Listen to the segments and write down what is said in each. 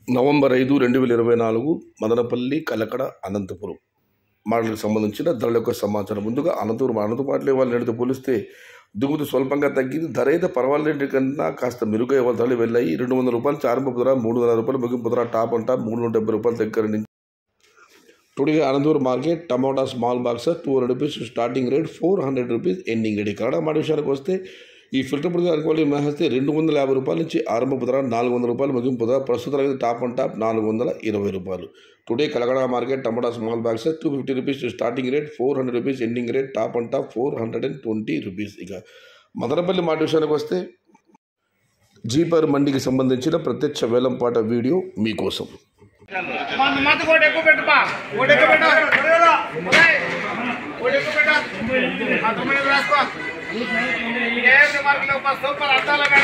November ఐదు రెండు వేల ఇరవై నాలుగు మదనపల్లి కలకడ అనంతపురం మాటలకు సంబంధించిన ధరల యొక్క సమాచారం ముందుగా అనంతపురం అనంతపురం మాటలు ఇవాళ నేటితో పోలిస్తే దిగుమతి స్వల్పంగా తగ్గింది ధర అయితే పర్వాలేదు కన్నా కాస్త మెరుగ్గా ఇవాళ ధరలు వెళ్ళాయి రెండు వందల రూపాయలు చారింపు ధర మూడు వందల రూపాయలు ముగింపు ధర టాప్ అంట మూడు నూట డెబ్బై రూపాయల దగ్గర నుంచి today Anantapur market tomato small box two hundred rupees starting rate four hundred rupees ending rate Kannada మాట విషయానికి వస్తే ఈ ఫిల్టర్ పుడిగా అనుకోవాలి మేస్తే రెండు వందల యాభై రూపాయల నుంచి ఆరంభపు ధర నాలుగు వందల రూపాయలు ముగింపు ధర ప్రస్తుతం అయితే టాప్ అండ్ టాప్ నాలుగు వందల ఇరవై రూపాయలు today Kalakada market tomato small box two fifty rupees starting rate four hundred rupees ending rate top and top four hundred and twenty rupees ఇక మదనపల్లి మాట విషయానికి వస్తే జీపర్ మండికి సంబంధించిన ప్రత్యక్ష వేలంపాట వీడియో మీకోసం మందు మందు కోటి ఎక్కువ పెట్టుపా కోటి ఎక్కువ పెట్టు ఒరేయ్, కోటి ఎక్కువ పెట్టు అంత మీద రాసుకో ఏంటి మార్కులు ఒక సూపర్ అద్దాల మేడ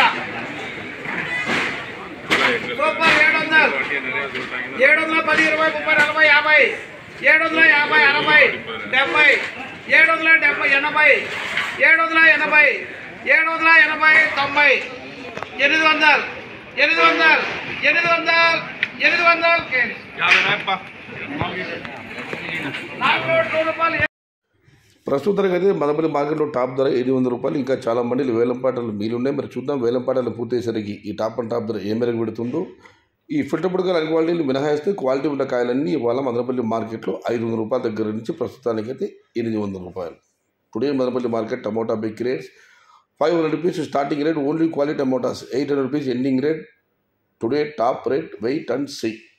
సూపర్ ఏడు వందలు ఏడు వందల పది ఇరవై ముప్పై నలభై యాభై ఏడు వందల యాభై అరవై డెబ్బై ఏడు వందల డెబ్బై ఎనభై ఏడు వందల ఎనభై ఏడు వందల ఎనభై తొంభై ఎనిమిది వందలు ఎనిమిది వందలు ఎనిమిది వందలు ఎనిమిది వందలు కేజీ. నాలుగు నూరు రూపాయలు ప్రస్తుతానికి అయితే మదపల్లి మార్కెట్లో టాప్ ధర ఎనిమిది వందల రూపాయలు ఇంకా చాలా మంది వేలంపాటలు మీలున్నాయి మరి చూద్దాం వేలంపాటలు పూర్తయ్యేసరికి ఈ టాప్ అండ్ టాప్ ధర ఏ మేరకు పెడుతుందో ఈ ఫిల్టర్ పుడకల క్వాలిటీలు మినహాయిస్తే క్వాలిటీ ఉన్న కాయలన్నీ ఇవాళ మదనపల్లి మార్కెట్లో ఐదు వందల రూపాయల దగ్గర నుంచి ప్రస్తుతానికైతే ఎనిమిది వందల రూపాయలు today Madanapalle market tomato big rates five hundred rupees starting rate only quality tomatoes eight hundred rupees ending rate today top rate wait and see